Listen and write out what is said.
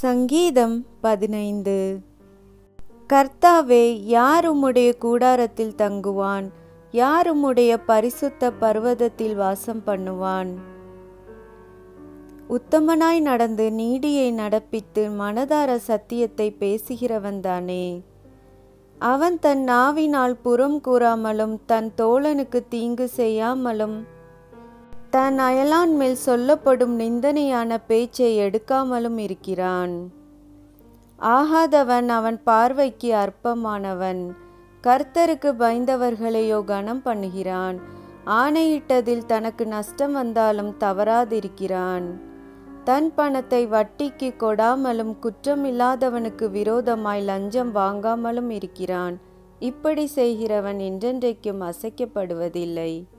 சங்கீதம் பதினைந்து கர்த்தாவே யார் உம்முடைய கூடாரத்தில் தங்குவான் யார் உம்முடைய பரிசுத்த பர்வதத்தில் வாசம் பண்ணுவான் உத்தமனாய் நடந்து நீதியை நடப்பித்து மனதார சத்தியத்தை பேசுகிறவன்தானே அவன் தன் நாவினால் புறம் கூறாமலும் தன் தோழனுக்கு தீங்கு செய்யாமலும் தன் அயலான் மேல் சொல்லப்படும் நிந்தனையான பேச்சை எடுக்காமலும் இருக்கிறான் ஆகாதவன் அவன் பார்வைக்கு அற்பமானவன் கர்த்தருக்கு பயந்தவர்களையோ கனம் பண்ணுகிறான் ஆணையிட்டதில் தனக்கு நஷ்டம் வந்தாலும் தவறாதிருக்கிறான் தன் பணத்தை வட்டிக்கு கொடாமலும் குற்றமில்லாதவனுக்கு விரோதமாய் லஞ்சம் வாங்காமலும் இருக்கிறான் இப்படி செய்கிறவன் என்றென்றைக்கும் அசைக்கப்படுவதில்லை